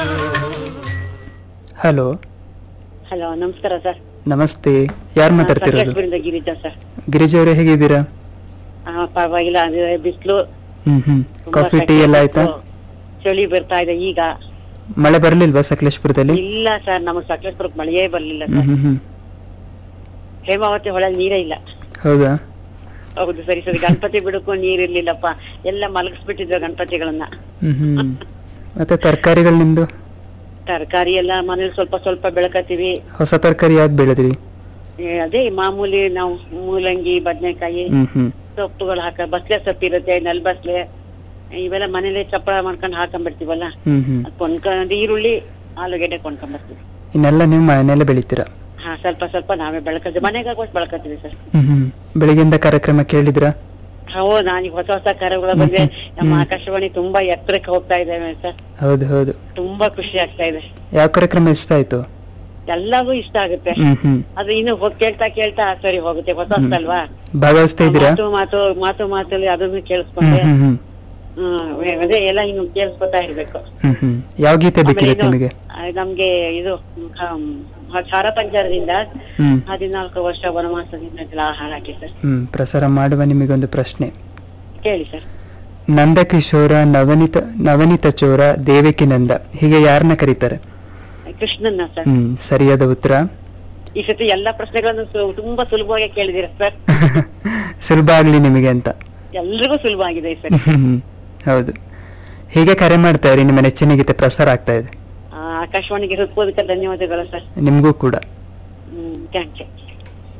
hello hello ನಮಸ್ಕಾರ sir ನಮಸ್ತೆ ಯಾರು ಮಾತಾಡ್ತಿರೋದು ಸಕಲೇಶ್ಪುರದಿಂದ ಗಿರಿಜಾ ಸರ್ ಗಿರಿಜಾ ಅವರೇ ಹೇಗಿದ್ದೀರಾ ಆ, ಪರವಾಗಿಲ್ಲ ಅದು ಬಿಸಿಲು ಹ್ಮ್ ಹ್ಮ್ ಕಾಫಿ ಟೀ ಎಲ್ಲ ಆಯ್ತಾ ಚಳಿ ಬರ್ತಾ ಇದೆ ಈಗ ಮಳೆ ಬರ್ಲಿಲ್ವಾ ಸಕಲೇಶ್ಪುರದಲ್ಲಿ ಇಲ್ಲ ಸರ್ ನಮಗೆ ಸಕಲೇಶ್ಪುರಕ್ಕೆ ಮಳೆಯೇ ಬರ್ಲಿಲ್ಲ ಹ್ಮ್ ಸರ್ ಹ್ಮ್ ಹ್ಮ್ ಹೇಮಾವತಿ ಹೊಳೆ ನೀರೇ ಇಲ್ಲ ಹೌದಾ ಹೌದು ಸರಿ ಸರಿ ಗಣಪತಿ ಬಿಡಕ್ಕೂ ನೀರಿರ್ಲಿಲ್ಲಪ್ಪ ಎಲ್ಲ ಮಲಗಿಸ್ಬಿಟ್ಟಿದ್ರು ಗಣಪತಿಗಳನ್ನ ಹ್ಮ್ ಹ್ಮ್ ಮತ್ತೆ ತರಕಾರಿಗಳು ನಿಮ್ದು ತರಕಾರಿ ಎಲ್ಲ ಮನೇಲಿ ಸ್ವಲ್ಪ ಸ್ವಲ್ಪ ಬೆಳಕತ್ತೀವಿ ಹೊಸ ತರಕಾರಿ ಯಾವ್ದು ಬೆಳೆದ್ರಿ ಏ, ಅದೇ ಮಾಮೂಲಿ ನಾವು ಮೂಲಂಗಿ ಬದನೆಕಾಯಿ ಹ್ಮ್ ಹ್ಮ್ ಸೊಪ್ಪುಗಳು ಹಾಕ ಬಸ್ಲೆ ಸೊಪ್ಪು ಇರುತ್ತೆ ನೆಲ್ಬಸ್ಲೆ ಇವೆಲ್ಲ ಮನೇಲಿ ಚಪ್ಪಳ ಮಾಡ್ಕೊಂಡು ಹಾಕೊಂಡ್ಬಿಡ್ತೀವಲ್ಲ ಹ್ಮ್ ಹ್ಮ್ ಅದ್ ಕೊಂಡ್ಕೊಂಡು ಈರುಳ್ಳಿ ಆಲೂಗೆಡ್ಡೆ ಕೊಂಡ್ಕೊಂಡ್ಬರ್ತೀವಿ ಇನ್ನೆಲ್ಲ ನೀವು ಮನೆಯಲ್ಲೇ ಬೆಳಿತೀರಾ ಹಾ ಸ್ವಲ್ಪ ಸ್ವಲ್ಪ ನಾವೇ ಬೆಳಕತ್ತೀವಿ ಮನೆಗಾಗೋಷ್ಟು ಬೆಳಕತ್ತೀವಿ ಸರ್ ಹ್ಮ್ ಹ್ಮ್ ಬೆಳಿಗ್ಗೆಯಿಂದ ಕಾರ್ಯಕ್ರಮ ಕೇಳಿದ್ರಾ ಹೋ ನಾನೀಗ ಹೊಸ ಹೊಸ ಕರೆಗಳು ಬಂದ್ರೆ ನಮ್ಮ ಆಕಾಶವಾಣಿ ತುಂಬಾ ಎತ್ತರಕ್ಕೆ ಹೋಗ್ತಾ ಇದ್ದೇವೆ ಸರ್ ಹೌದು ಹೌದು ತುಂಬಾ ಖುಷಿ ಆಗ್ತಾ ಇದೆ ಯಾವ ಕಾರ್ಯಕ್ರಮ ಇಷ್ಟ ಆಯ್ತು ಎಲ್ಲವೂ ಇಷ್ಟ ಆಗುತ್ತೆ ಹ್ಮ್ ಹ್ಮ್ ಅದು ಇನ್ನು ಹೋಗ್ ಕೇಳ್ತಾ ಕೇಳ್ತಾ ಸರಿ ಹೋಗುತ್ತೆ ಹೊಸ ಹೊಸಲ್ವಾ ಭಾಗವಹಿಸ್ತಾ ಇದ್ದೀರಾ ಮಾತು ಮಾತು ಮಾತು ಮಾತಲ್ಲಿ ಅದನ್ನು ಹ್ಮ್ ಕೇಳಿಸ್ಕೊಂಡೆ ಹ್ಮ್ ಹ್ಮ್ ಹ್ಮ್ ಅದೇ ಎಲ್ಲ ಇನ್ನು ಕೇಳಿಸ್ಕೊತಾ ಇರ್ಬೇಕು ಹ್ಮ್ ಹ್ಮ್ ಯಾವ ಗೀತೆ ಆಮೇಲೆ ಬೇಕಿರುತ್ತೆ ಇದು, ನಿಮಗೆ ಆ, ನಮ್ಗೆ ಇದು ಹ್ಮ್, ಚಾರ ಪಂಚಾರದಿಂದ ಹ್ಮ್ ಹದಿನಾಲ್ಕು ವರ್ಷ ವನವಾಸದಿಂದ ಹಾಡಾಕಿ ಸರ್ ಹ್ಮ್ ಪ್ರಸಾರ ಮಾಡುವ ನಿಮಗೊಂದು ಪ್ರಶ್ನೆ ಕೇಳಿ ಸರ್ ನಂದಕಿಶೋರ ನವನಿತ ನವನಿತ ಚೋರ ದೇವಕಿ ನಂದ ಹೀಗೆ ಯಾರನ್ನ ಕರೀತಾರೆ ಕೃಷ್ಣನ್ನ ಸರ್ ಹ್ಮ್ ಸರಿಯಾದ ಉತ್ತರ ಈ ಸತಿ ಎಲ್ಲಾ ಪ್ರಶ್ನೆಗಳನ್ನು ಸು- ತುಂಬಾ ಸುಲಭವಾಗಿ ಕೇಳಿದಿರ ಸರ್ ಸುಲಭ ಆಗ್ಲಿ ನಿಮಗೆ ಅಂತ ಎಲ್ರಿಗೂ ಸುಲಭ ಆಗಿದೆ ಈ ಸರಿ ಹ್ಮ್ ಹೌದು ಹೀಗೆ ಕರೆ ಮಾಡ್ತಾ ಇರಿ ನಿಮ್ಮ ನೆಚ್ಚಿನ ಗೀತೆ ಪ್ರಸಾರ ಆಗ್ತಾ ಇದೆ ಆ, ಆಕಾಶವಾಣಿಗೆ ಹೃತ್ಪೂರ್ವಕ ಧನ್ಯವಾದಗಳು ಸರ್ ನಿಮ್ಗೂ ಕೂಡ ಹ್ಮ್ ಥ್ಯಾಂಕ್ ಯು